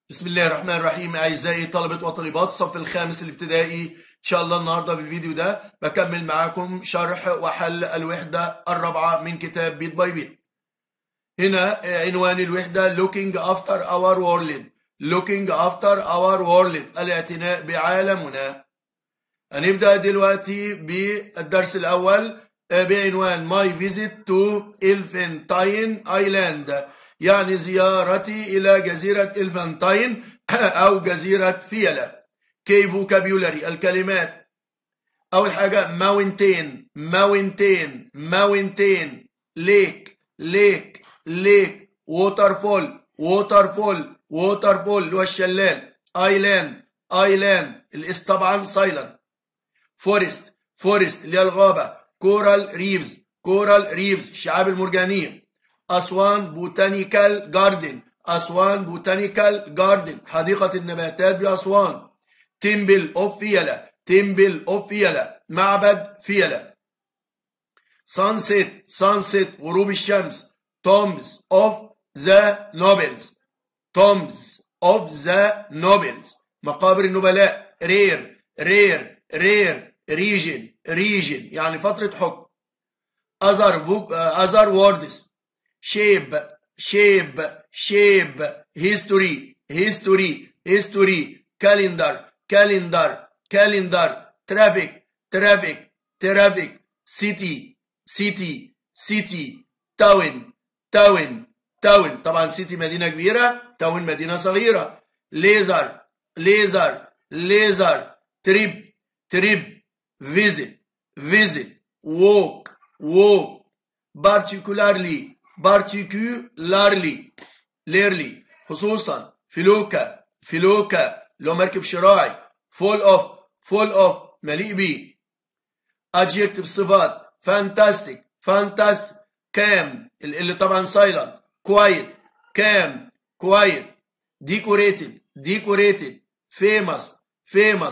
بسم الله الرحمن الرحيم أعزائي طلبة وطالبات الصف الخامس الابتدائي إن شاء الله النهاردة في الفيديو ده بكمل معاكم شرح وحل الوحدة الرابعة من كتاب بيت باي بيت هنا عنوان الوحدة Looking after our world Looking after our world الاعتناء بعالمنا هنبدأ دلوقتي بالدرس الأول بعنوان My visit to Elephantine Island يعني زيارتي إلى جزيرة إلفانتاين أو جزيرة فيلا كي فوكابيولاري الكلمات أول حاجة ماونتين ماونتين ماونتين ليك ليك ليك ووترفول ووترفول ووترفول اللي هو الشلال ايلاند ايلاند الاس طبعا سايلنت فورست فورست اللي هي الغابة كورال ريفز كورال ريفز الشعاب المرجانية أسوان بوتانيكال جاردن أسوان بوتانيكال جاردن حديقة النباتات بأسوان تمبل أوف فيلا تمبل أوف فيلا معبد فيلا سانسيت سانسيت غروب الشمس تومبز أوف ذا نوبلز تومبز أوف ذا نوبلز مقابر النبلاء رير رير رير ريجن ريجن يعني فترة حكم أذر بوك أذر ووردز shape shape shape history history history calendar calendar calendar traffic traffic traffic city city city town town town طبعا city مدينة كبيرة town مدينة صغيرة laser laser laser trip trip visit visit walk walk particularly particularly ليرلي خصوصا فلوكا فلوكا لو مركب شراعي فول اوف فول اوف مليء بيه adjective صفات fantastic fantastic كام اللي طبعا silent quiet كام quiet decorated decorated famous famous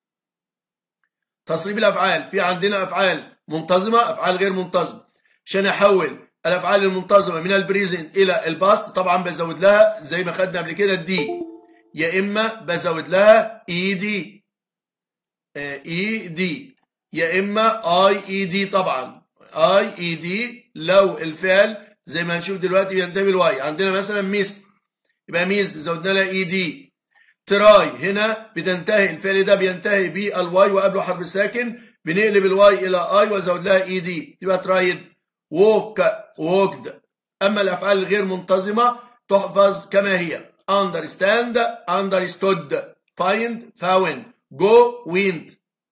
تصريف الافعال في عندنا افعال منتظمه افعال غير منتظمه عشان احول الافعال المنتظمه من البريزنت الى الباست طبعا بزود لها زي ما خدنا قبل كده الدي يا اما بزود لها اي دي اي دي يا اما اي اي دي طبعا اي اي دي لو الفعل زي ما هنشوف دلوقتي بينتمي الواي عندنا مثلا ميس يبقى ميز زودنا لها اي دي تراي هنا بتنتهي الفعل ده بينتهي بالواي وقبله حرف ساكن بنقلب الواي الى اي وازود لها اي دي يبقى ترايد ووك ووكد أما الأفعال الغير منتظمة تحفظ كما هي understand understood find found go went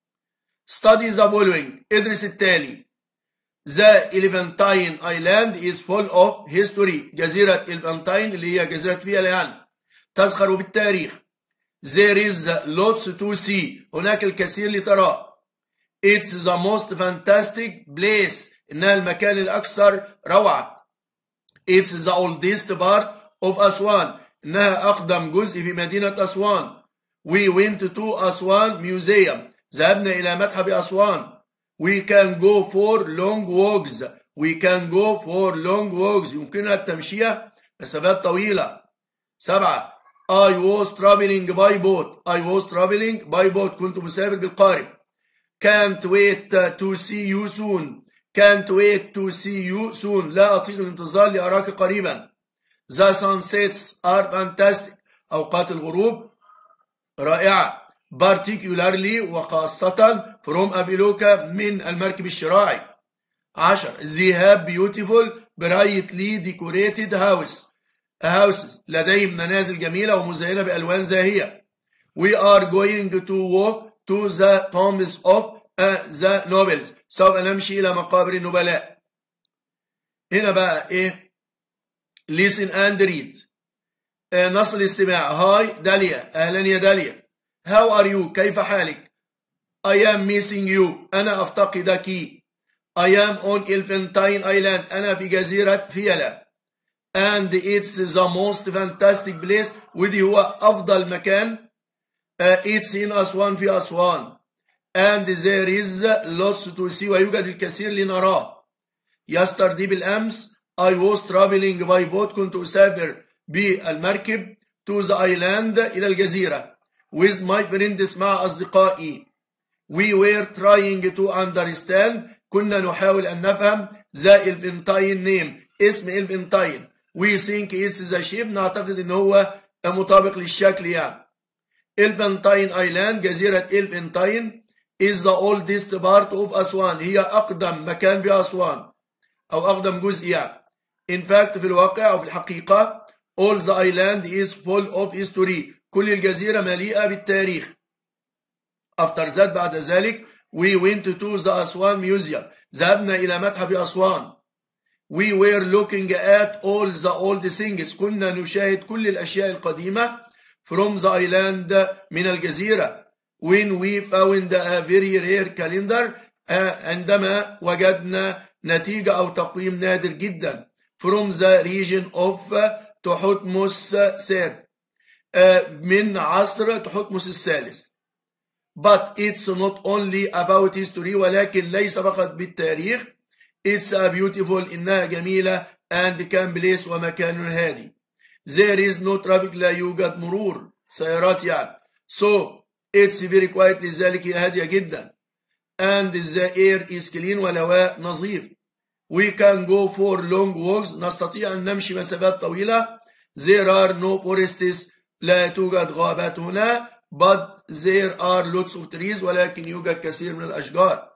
study the following ادرس التالي The Elephantine Island is full of history جزيرة Elephantine اللي هي جزيرة فيلا يعني تزخر بالتاريخ There is lots to see هناك الكثير لتراه It's the most fantastic place إنها المكان الأكثر روعة. It's the oldest part of أسوان. إنها أقدم جزء في مدينة أسوان. We went to أسوان museum. ذهبنا إلى متحف أسوان. We can go for long walks. We can go for long walks. يمكننا التمشية مسافات طويلة. سبعة. I was traveling by boat. I was traveling by boat. كنت مسافر بالقارب. Can't wait to see you soon. Can't wait to see you soon. لا أطيق الانتظار لأراك قريبا. The sunsets are fantastic. أوقات الغروب رائعة. Particularly وخاصة from أبيلوكا من المركب الشراعي. 10. They have beautiful brightly decorated house. houses لديهم منازل جميلة ومزينة بألوان زاهية. We are going to walk to the tombs of ذا نوبلز سوف نمشي إلى مقابر النبلاء هنا بقى إيه listen and read آه نص الاستماع هاي داليا أهلا يا داليا how are you كيف حالك I am missing you أنا أفتقدك I am on Elephantine Island أنا في جزيرة فيلا and it's the most fantastic place ودي هو أفضل مكان uh, it's in أسوان في أسوان and there is lots to see ويوجد الكثير لنراه yesterday بالأمس I was traveling by boat كنت أسافر بالمركب to the island إلى الجزيرة with my friends مع أصدقائي we were trying to understand كنا نحاول أن نفهم the Elephantine name اسم Elephantine we think it's the shape نعتقد ان هو مطابق للشكل يعني Elephantine Island جزيرة Elephantine is the oldest part of أسوان هي أقدم مكان في أسوان أو أقدم جزء يعني in fact في الواقع أو في الحقيقة all the island is full of history كل الجزيرة مليئة بالتاريخ after that بعد ذلك we went to the أسوان museum ذهبنا إلى متحف أسوان we were looking at all the old things كنا نشاهد كل الأشياء القديمة from the island من الجزيرة when we found a very rare calendar عندما وجدنا نتيجة أو تقويم نادر جدا from the region of تحتمس third من عصر تحتمس الثالث but it's not only about history ولكن ليس فقط بالتاريخ it's a beautiful إنها جميلة and can place ومكان هادي there is no traffic لا يوجد مرور سيارات يعني so it's very quiet لذلك هي هادية جدا and the air is clean والهواء نظيف we can go for long walks نستطيع أن نمشي مسافات طويلة there are no forests لا توجد غابات هنا but there are lots of trees ولكن يوجد كثير من الأشجار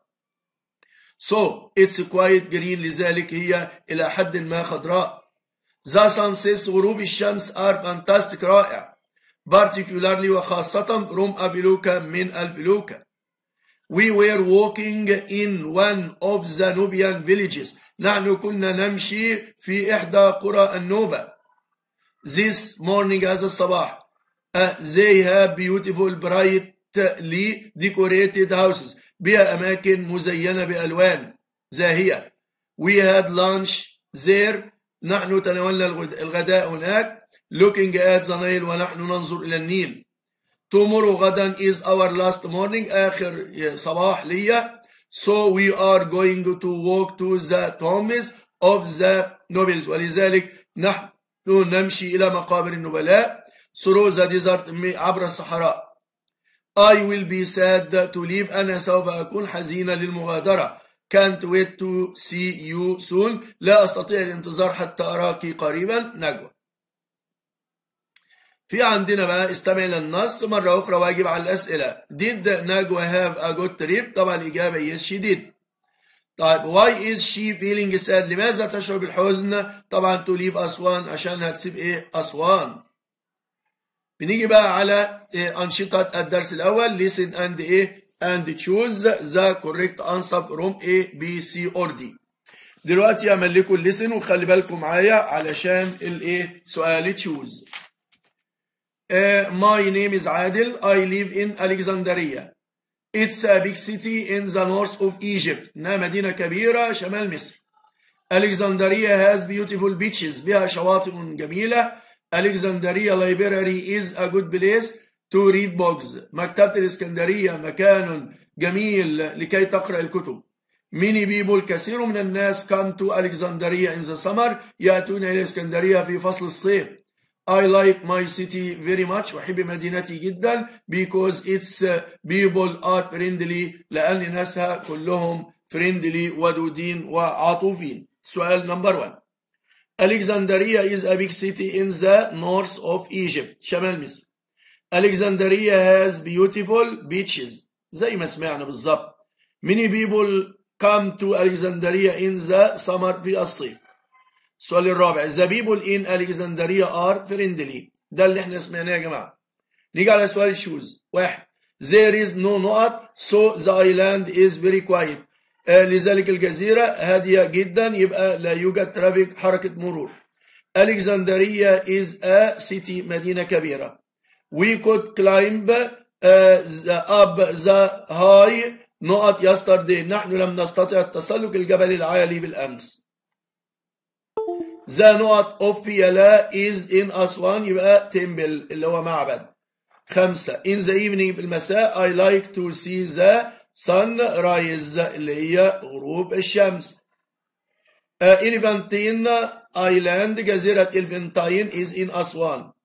so it's quite green لذلك هي إلى حد ما خضراء the sunsets غروب الشمس are fantastic رائع particularly وخاصة from أفلوكا من الفلوكا we were walking in one of the Nubian villages نحن كنا نمشي في إحدى قرى النوبة this morning هذا الصباح uh, they have beautiful brightly decorated houses بها أماكن مزينة بألوان زاهية we had lunch there نحن تناولنا الغداء هناك looking at the Nile ونحن ننظر إلى النيل tomorrow غدا is our last morning آخر صباح ليا so we are going to walk to the tombs of the nobles ولذلك نحن نمشي إلى مقابر النبلاء through the desert عبر الصحراء I will be sad to leave أنا سوف أكون حزينة للمغادرة can't wait to see you soon لا أستطيع الانتظار حتى أراك قريبا نجوى في عندنا بقى استمع إلى النص مرة أخرى واجب على الأسئلة did نجوى have a good trip طبعا الإجابة yes she did طيب why is she feeling sad لماذا تشعر بالحزن طبعا to leave أسوان عشان هتسيب إيه أسوان بنيجي بقى على إيه أنشطة الدرس الأول listen and إيه and choose the correct answer from A B C or D دلوقتي أعمل لكم listen وخلي بالكم معايا علشان الإيه سؤال choose Uh, my name is Adil. I live in Alexandria. It's a big city in the north of Egypt. إنها مدينة كبيرة شمال مصر. Alexandria has beautiful beaches. بها شواطئ جميلة. Alexandria Library is a good place to read books. مكتبة الإسكندرية مكان جميل لكي تقرأ الكتب. Many people كثير من الناس come to Alexandria in the summer. يأتون إلى الإسكندرية في فصل الصيف. I like my city very much أحب مدينتي جدا because its people are friendly لأن ناسها كلهم friendly ودودين وعاطفين سؤال نمبر 1 Alexandria is a big city in the north of Egypt شمال مصر Alexandria has beautiful beaches زي ما سمعنا بالظبط many people come to Alexandria in the summer في الصيف السؤال الرابع the people in Alexandria are friendly ده اللي احنا سمعناه يا جماعة نيجي على سؤال الشوز واحد there is no نقط so the island is very quiet آه لذلك الجزيرة هادية جدا يبقى لا يوجد ترافيك حركة مرور Alexandria is a city مدينة كبيرة we could climb uh, the up the high نقط yesterday نحن لم نستطع تسلق الجبل العالي بالأمس ذا نقط اوف يلا از ان اسوان يبقى تمبل اللي هو معبد خمسة in the evening في المساء I like to see the sun rise اللي هي غروب الشمس إليفانتين ايلاند جزيرة إلفنتاين is in أسوان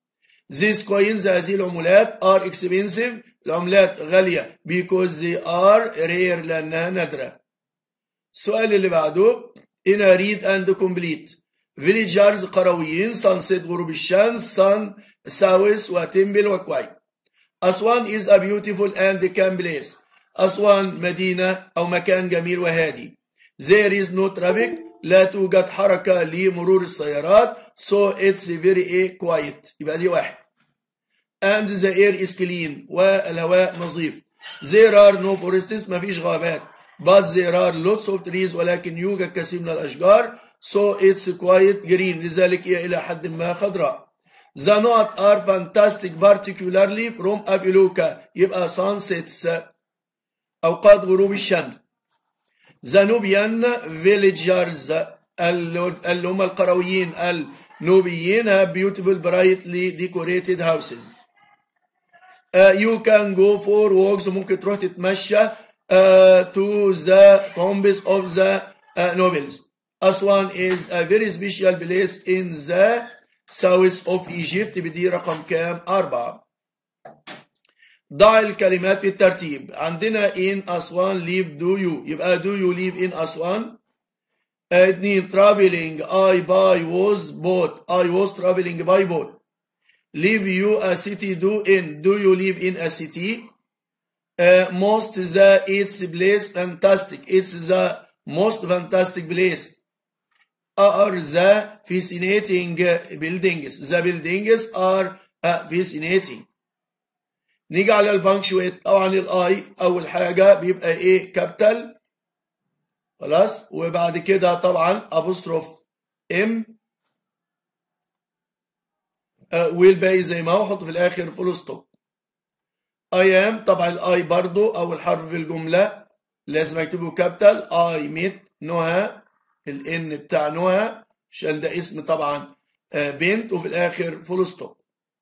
these coins هذه العملات are expensive العملات غالية because they are rare لأنها نادرة السؤال اللي بعده in a read and complete villagers قرويين sunset غروب الشمس sun south وتمبل وكواي أسوان is a beautiful and calm place أسوان مدينة أو مكان جميل وهادي there is no traffic لا توجد حركة لمرور السيارات so it's very quiet يبقى دي واحد and the air is clean والهواء نظيف there are no forests ما فيش غابات but there are lots of trees ولكن يوجد كثير من الأشجار so it's quite green لذلك هي إلى حد ما خضراء the not are fantastic particularly from Abiluka يبقى sunsets أوقات غروب الشمس the Nubian villagers اللي هم القرويين النوبيين have beautiful brightly decorated houses uh, you can go for walks ممكن تروح تتمشى uh, to the tombs of the uh, nobles Aswan is a very special place in the south of Egypt بدي رقم كام أربعة ضع الكلمات في الترتيب عندنا in أسوان live do you يبقى do you live in أسوان اتنين traveling I buy was bought I was traveling by boat live you a city do in do you live in a city uh, most the it's place fantastic it's the most fantastic place are the fascinating buildings the buildings are uh, fascinating نيجي على البانكشويت طبعا الاي اول حاجه بيبقى ايه كابيتال خلاص وبعد كده طبعا ابوستروف ام آه والباقي زي ما هو حط في الاخر فول ستوب اي ام طبعا الاي برضو اول حرف في الجمله لازم اكتبه كابيتال اي ميت نهى الان بتاع نهى عشان ده اسم طبعا آه بنت وفي الاخر فول ستوب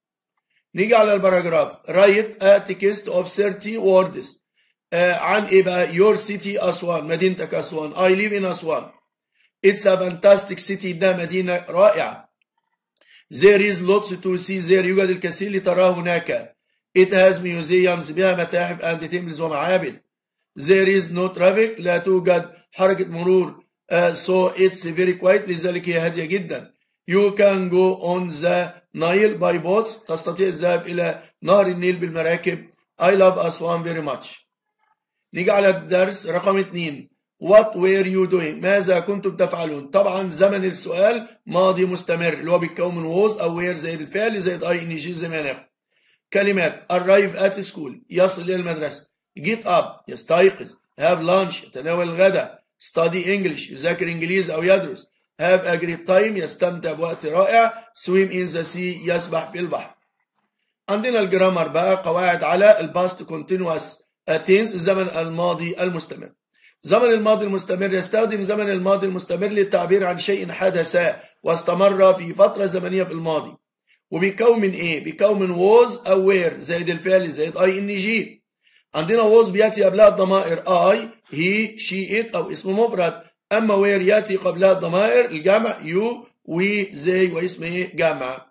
نيجي على الباراجراف write a text of 30 words uh, عن ايه بقى your city أسوان مدينتك أسوان I live in أسوان it's a fantastic city ده مدينة رائعة there is lots to see there يوجد الكثير لتراه هناك it has museums بها متاحف and temples ومعابد there is no traffic لا توجد حركة مرور uh, so it's very quiet لذلك هي هادية جدا you can go on the Nile by boats تستطيع الذهاب إلى نهر النيل بالمراكب I love أسوان very much نيجي على الدرس رقم اتنين What were you doing؟ ماذا كنتم تفعلون؟ طبعا زمن السؤال ماضي مستمر اللي هو بيتكون من was أو were زائد الفعل زائد اي ان جي زي ما ناخد. كلمات arrive at school يصل إلى المدرسة get up يستيقظ have lunch يتناول الغداء study English يذاكر إنجليزي أو يدرس have a great time يستمتع بوقت رائع swim in the sea يسبح في البحر عندنا الجرامر بقى قواعد على الباست continuous tense الزمن الماضي المستمر زمن الماضي المستمر يستخدم زمن الماضي المستمر للتعبير عن شيء حدث واستمر في فترة زمنية في الماضي وبيكون من ايه بيكون من was أو were زائد الفعل زائد اي ان جي عندنا was بياتي قبلها الضمائر I he she it أو اسم مفرد أما وير يأتي قبلها الضمائر الجمع يو وي زي واسم إيه جمع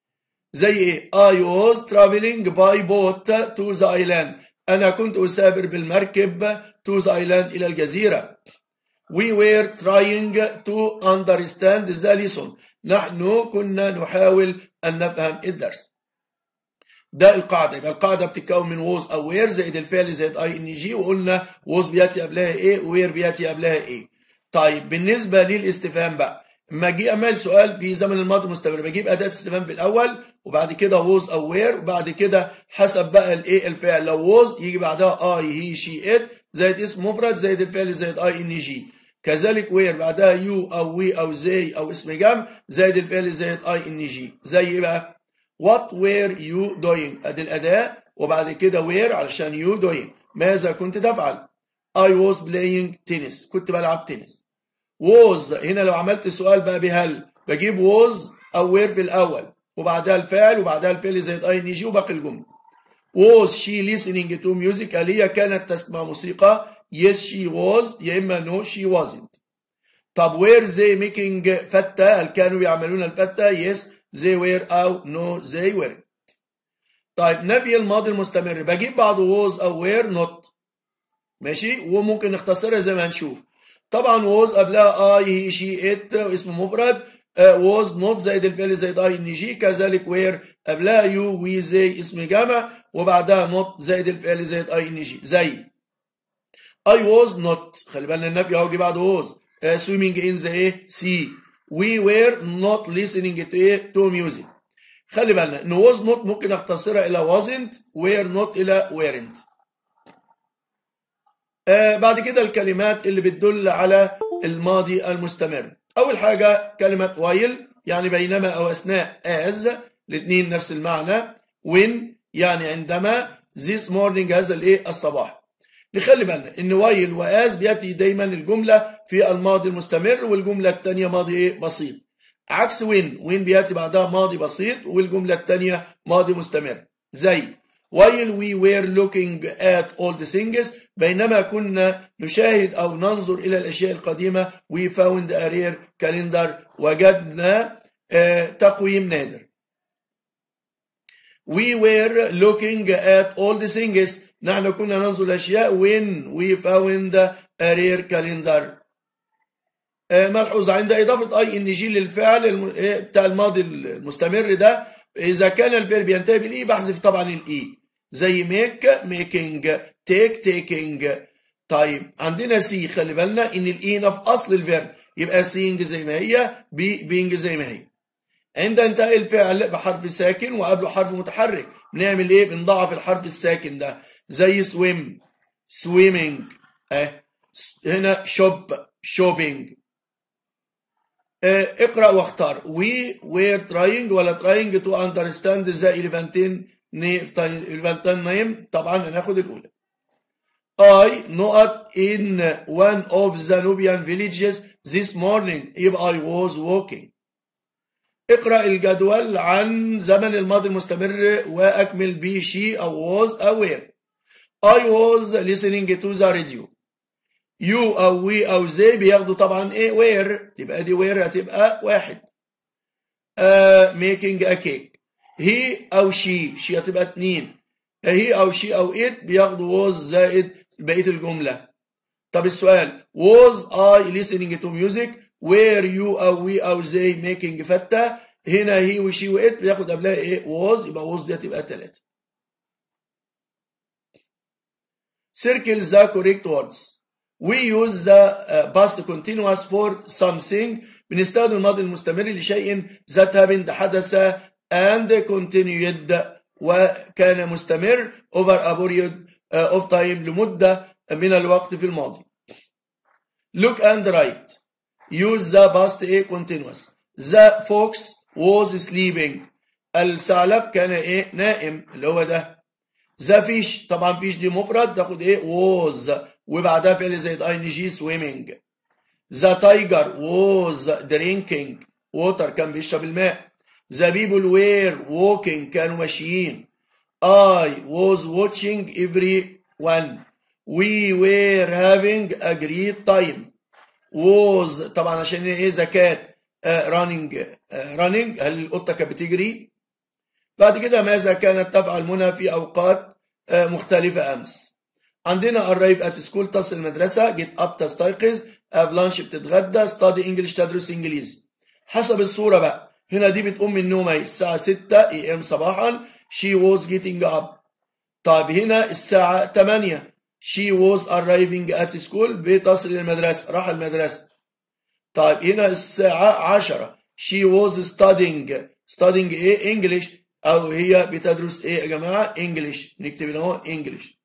زي إيه I was traveling by boat to the island أنا كنت أسافر بالمركب to the island إلى الجزيرة We were trying to understand the lesson نحن كنا نحاول أن نفهم الدرس ده القاعدة يبقى القاعدة بتتكون من was أو where زائد الفعل زائد اي ان جي وقلنا was بيأتي قبلها إيه where بيأتي قبلها إيه طيب بالنسبة للاستفهام بقى اما اجي اعمل سؤال في زمن الماضي المستمر بجيب اداة استفهام في الاول وبعد كده was او where وبعد كده حسب بقى الايه الفعل لو was يجي بعدها I he she it زائد اسم مفرد زائد الفعل زائد اي ان جي كذلك where بعدها you او we او they او اسم جمع زائد الفعل زائد اي ان جي زي ايه بقى what were you doing ادي الاداة وبعد كده where علشان you doing ماذا كنت تفعل I was playing tennis كنت بلعب تنس was هنا لو عملت سؤال بقى بهل بجيب was أو where في الأول وبعدها الفعل وبعدها الفعل زائد اي ان جي وباقي الجملة was she listening to music هل هي كانت تسمع موسيقى yes she was يا إما no she wasn't طب were they making فتة هل كانوا يعملون الفتة yes they were أو no they were طيب نفي الماضي المستمر بجيب بعد was او were not ماشي وممكن نختصرها زي ما هنشوف طبعا was قبلها I he she it اسم مفرد uh, was not زائد الفعل زائد I ان جي كذلك where قبلها you we they اسم جمع وبعدها not زائد الفعل زائد I ان جي زي I was not خلي بالنا النفي اهو جه بعد was uh, swimming in the ايه sea we were not listening to ايه to music خلي بالنا ان was not ممكن اختصرها الى wasn't were not الى weren't آه بعد كده الكلمات اللي بتدل على الماضي المستمر اول حاجه كلمه while يعني بينما او اثناء as الاثنين نفس المعنى when يعني عندما this morning هذا الايه الصباح نخلي بالنا ان while واز بياتي دايما الجمله في الماضي المستمر والجمله الثانيه ماضي ايه بسيط عكس when when بياتي بعدها ماضي بسيط والجمله الثانيه ماضي مستمر زي while we were looking at old things بينما كنا نشاهد أو ننظر إلى الأشياء القديمة we found a rare calendar وجدنا تقويم نادر we were looking at old things نحن كنا ننظر الأشياء when we found a rare calendar ملحوظ عند إضافة أي إن جي للفعل بتاع الماضي المستمر ده إذا كان الفعل ينتهي بالإي بحذف طبعا الإي زي ميك ميكينج تيك تيكينج طيب عندنا سي خلي بالنا ان الاي في اصل الفيرب يبقى سينج زي ما هي بي بينج زي ما هي عند انتهاء الفعل بحرف ساكن وقبله حرف متحرك بنعمل ايه بنضاعف الحرف الساكن ده زي سويم سويمينج اه هنا شوب شوبينج اه اقرا واختار we were trying ولا trying to understand the elephantine الفانتان نايم طبعا هناخد الاولى I not in one of the Nubian villages this morning if I was walking اقرأ الجدول عن زمن الماضي المستمر وأكمل به she أو was aware I was listening to the radio you أو we أو they بياخدوا طبعا ايه where تبقى دي where هتبقى واحد uh, making a cake هي او شي شي هتبقى اتنين هي او شي او ات بياخدوا was زائد بقيه الجمله طب السؤال was I listening to music were you او we او they making فتة هنا هي وشي وات بياخد قبلها ايه was يبقى was دي هتبقى تلاتة circle the correct words we use the uh, past continuous for something بنستخدم الماضي المستمر لشيء that happened حدث and continued وكان مستمر over a period of time لمدة من الوقت في الماضي. Look and write. Use the past a continuous. The fox was sleeping. الثعلب كان ايه نائم اللي هو ده. The fish طبعا fish دي مفرد تاخد ايه was وبعدها فعل زائد اي ان جي swimming. The tiger was drinking water كان بيشرب الماء. The people were walking كانوا ماشيين. I was watching everyone. We were having a great time. Was طبعا عشان ايه زكاة uh, running uh, running هل القطة كانت بتجري؟ بعد كده ماذا كانت تفعل منى في أوقات uh, مختلفة أمس؟ عندنا arrive at school تصل المدرسة get up تستيقظ have lunch بتتغدى study English تدرس إنجليزي حسب الصورة بقى هنا دي بتقوم من النوم الساعة 6 اي ام صباحا she was getting up طيب هنا الساعة 8 she was arriving at school بتصل المدرسة راح المدرسة طيب هنا الساعة 10 she was studying studying ايه English او هي بتدرس ايه يا جماعة English نكتب هنا اهو English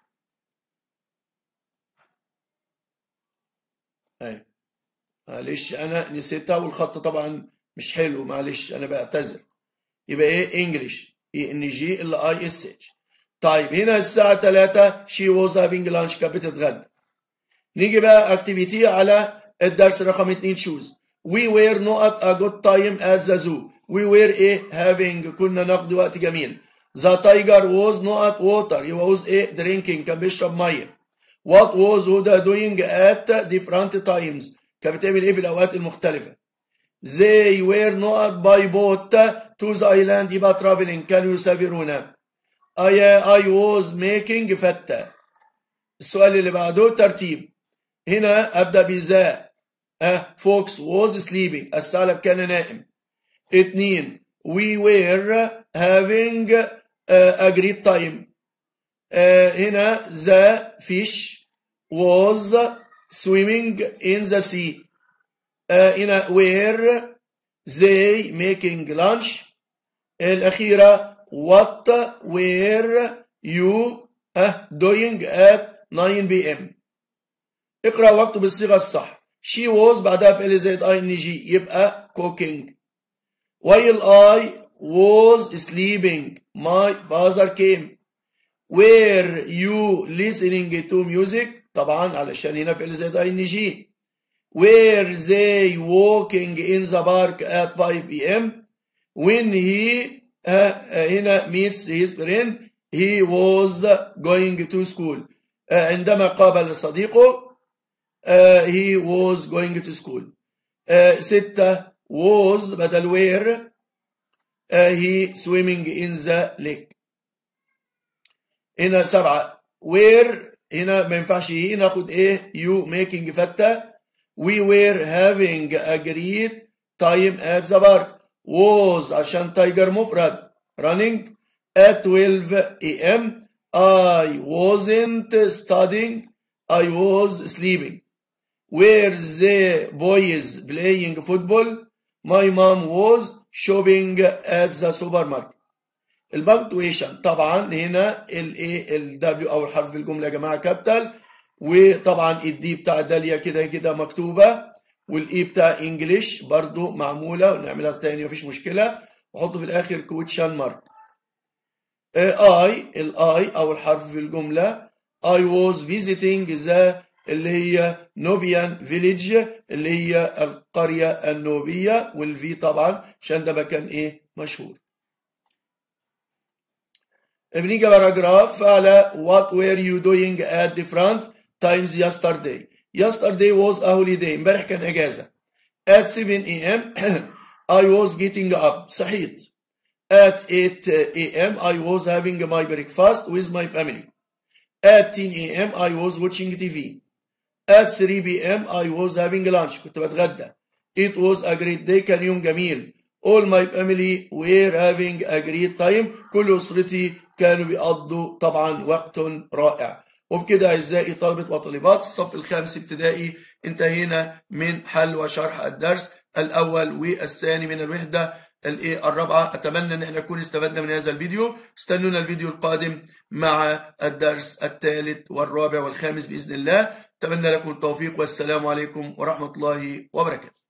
ايوه معلش انا نسيتها والخط طبعا مش حلو معلش انا بعتذر يبقى ايه انجلش اي ان جي ال اي اس اتش طيب هنا الساعه 3 شي واز هافينج لانش كانت بتتغدى نيجي بقى اكتيفيتي على الدرس رقم 2 شوز وي وير نوت ا جود تايم ات ذا زو وي وير ايه هافينج كنا نقضي وقت جميل ذا تايجر واز نوت ووتر يبقى واز ايه درينكينج كان بيشرب ميه وات واز هودا دوينج ات ديفرنت تايمز كانت بتعمل ايه في الاوقات المختلفه They were not by boat to the island يبقى traveling كانوا يسافرون I, I was making فتة السؤال اللي بعده ترتيب هنا أبدأ بذا أه فوكس was sleeping الثعلب كان نائم اتنين we were having uh, a great time uh, هنا the fish was swimming in the sea uh, هنا were they making lunch الأخيرة what were you uh, doing at 9 p.m. اقرأ واكتب الصيغة الصح she was بعدها فعل زائد ing يبقى cooking while I was sleeping my father came were you listening to music طبعا علشان هنا فعل زائد ing were they walking in the park at 5 p.m. when he uh, هنا meets his friend he was going to school uh, عندما قابل صديقه uh, he was going to school uh, ستة was بدل where uh, he swimming in the lake هنا سبعة where هنا ما ينفعش هي ناخد ايه you making فتة we were having a great time at the park was عشان تايجر مفرد running at 12 a.m. I wasn't studying I was sleeping were the boys playing football my mom was shopping at the supermarket البنكتويشن طبعا هنا الايه الدبليو او الحرف الجمله يا جماعه كابيتال وطبعا الدي بتاع داليا كده كده مكتوبه والاي بتاع انجلش برضو معموله ونعملها تاني مفيش مشكله وحط في الاخر كوتشان مارك اي الاي او الحرف في الجمله I was visiting the اللي هي نوبيان فيليج اللي هي القريه النوبيه والفي طبعا عشان ده مكان ايه مشهور بنيجي باراجراف على what were you doing at different times yesterday yesterday was a holiday امبارح كان اجازه at 7 a.m. I was getting up صحيت at 8 a.m. I was having my breakfast with my family at 10 a.m. I was watching TV at 3 p.m. I was having lunch كنت بتغدى it was a great day كان يوم جميل all my family were having a great time كل أسرتي كانوا بيقضوا طبعا وقت رائع وبكده أعزائي طلبة وطالبات الصف الخامس ابتدائي انتهينا من حل وشرح الدرس الأول والثاني من الوحدة الايه الرابعة أتمنى أن احنا نكون استفدنا من هذا الفيديو استنونا الفيديو القادم مع الدرس الثالث والرابع والخامس بإذن الله أتمنى لكم التوفيق والسلام عليكم ورحمة الله وبركاته